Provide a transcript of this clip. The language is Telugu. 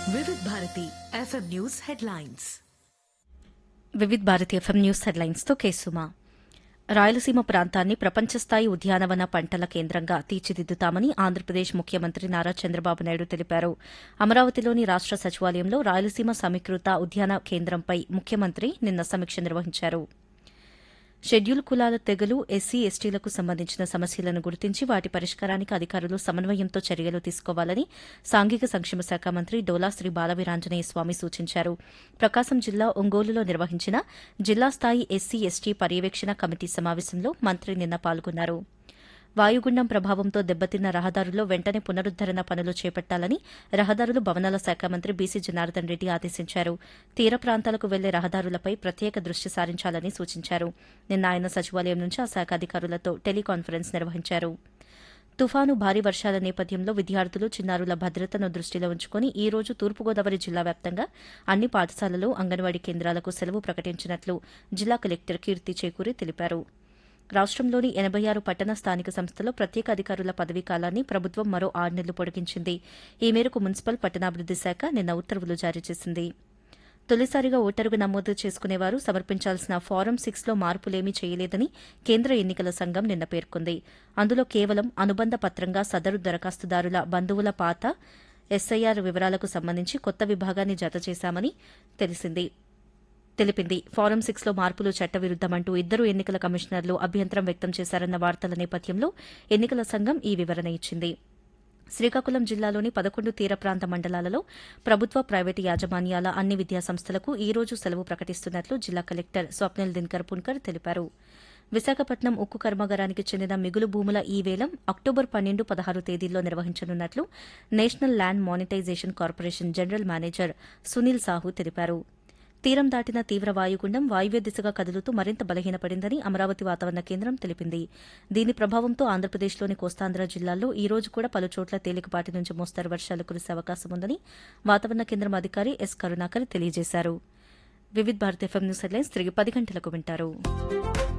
Vividh Bharati FM news headlines Vividh Bharati FM news హెడ్లైన్స్తో కేసుమా రాయలసీమ ప్రాంతాన్ని ప్రపంచస్థాయి ఉద్యానవన పంటల కేంద్రంగా తీర్చిదిద్దుతామని ఆంధ్రప్రదేశ్ ముఖ్యమంత్రి నారా చంద్రబాబు నాయుడు తెలిపారు అమరావతిలోని రాష్ట సచివాలయంలో రాయలసీమ సమీకృత ఉద్యాన కేంద్రంపై ముఖ్యమంత్రి నిన్న సమీక్ష నిర్వహించారు షెడ్యూల్ కులాల తెగలు ఎస్సీ ఎస్టీలకు సంబంధించిన సమస్యలను గుర్తించి వాటి పరిష్కారానికి అధికారులు సమన్వయంతో చర్యలు తీసుకోవాలని సాంఘిక సంక్షేమ శాఖ మంత్రి డోలా శ్రీ బాలవీరాంజనేయ స్వామి సూచించారు ప్రకాశం జిల్లా ఒంగోలులో నిర్వహించిన జిల్లా స్థాయి ఎస్సీ ఎస్టీ పర్యవేక్షణ కమిటీ సమావేశంలో మంత్రి నిన్న పాల్గొన్నారు వాయుగుండం ప్రభావంతో దెబ్బతిన్న రహదారుల్లో వెంటనే పునరుద్దరణ పనులు చేపట్టాలని రహదారులు భవనాల శాఖ మంత్రి బీసీ జనార్దన్ రెడ్డి ఆదేశించారు తీర ప్రాంతాలకు వెళ్లే రహదారులపై ప్రత్యేక దృష్టి సారించాలని సూచించారు నిన్న ఆయన సచివాలయం నుంచి ఆ శాఖ అధికారులతో టెలికాన్ఫరెన్స్ నిర్వహించారు తుఫాను భారీ వర్షాల నేపథ్యంలో విద్యార్థులు చిన్నారుల భద్రతను దృష్టిలో ఉంచుకుని ఈ రోజు తూర్పుగోదావరి జిల్లా వ్యాప్తంగా అన్ని పాఠశాలలు అంగన్వాడీ కేంద్రాలకు సెలవు ప్రకటించినట్లు జిల్లా కలెక్టర్ కీర్తి చేకూరి తెలిపారు రాష్ట్రంలోని ఎనబై ఆరు పట్టణ స్థానిక సంస్థలో ప్రత్యేక అధికారుల పదవీ కాలాన్ని ప్రభుత్వం మరో ఆరు నెలలు పొడిగించింది ఈ మేరకు మున్సిపల్ పట్టణాభివృద్ది శాఖ నిన్న ఉత్తర్వులు జారీ చేసింది తొలిసారిగా ఓటరుగా నమోదు చేసుకునేవారు సమర్పించాల్సిన ఫారం సిక్స్ లో మార్పులేమీ చేయలేదని కేంద్ర ఎన్నికల సంఘం నిన్న పేర్కొంది అందులో కేవలం అనుబంధ పత్రంగా సదరు దరఖాస్తుదారుల బంధువుల పాత ఎస్ఐఆర్ వివరాలకు సంబంధించి కొత్త విభాగాన్ని జత చేశామని తెలిసింది తెలిపింది ఫారం సిక్స్ లో మార్పులు చట్టవిరుద్దమంటూ ఇద్దరు ఎన్నికల కమిషనర్లు అభ్యంతరం వ్యక్తం చేశారన్న వార్తల నేపథ్యంలో ఎన్నికల సంఘం ఈ వివరణ ఇచ్చింది శ్రీకాకుళం జిల్లాలోని పదకొండు తీర ప్రాంత మండలాలలో ప్రభుత్వ ప్రైవేటు యాజమాన్యాల అన్ని విద్యాసంస్థలకు ఈ రోజు సెలవు ప్రకటిస్తున్నట్లు జిల్లా కలెక్టర్ స్వప్నిల్ దినకర్ పున్కర్ తెలిపారు విశాఖపట్నం ఉక్కు కర్మాగారానికి చెందిన మిగులు భూముల ఈ వేలం అక్టోబర్ పన్నెండు పదహారు తేదీల్లో నిర్వహించనున్నట్లు national land monetisation corporation general manager Sunil Sahu తెలిపారు తీరం దాటిన తీవ్ర వాయుగుండం వాయువ్య దిశగా కదులుతూ మరింత బలహీనపడిందని అమరావతి వాతావరణ కేంద్రం తెలిపింది దీని ప్రభావంతో ఆంధ్రప్రదేశ్లోని కోస్తాంధ్ర జిల్లాల్లో ఈ రోజు కూడా పలుచోట్ల తేలికపాటి నుంచి మోస్తరు వర్షాలు కురిసే అవకాశం ఉందని వాతావరణ కేంద్రం అధికారి ఎస్ కరుణాకర్ తెలియజేశారు Vividh Bharat FM news headlines తిరిగి పది గంటలకు వింటారు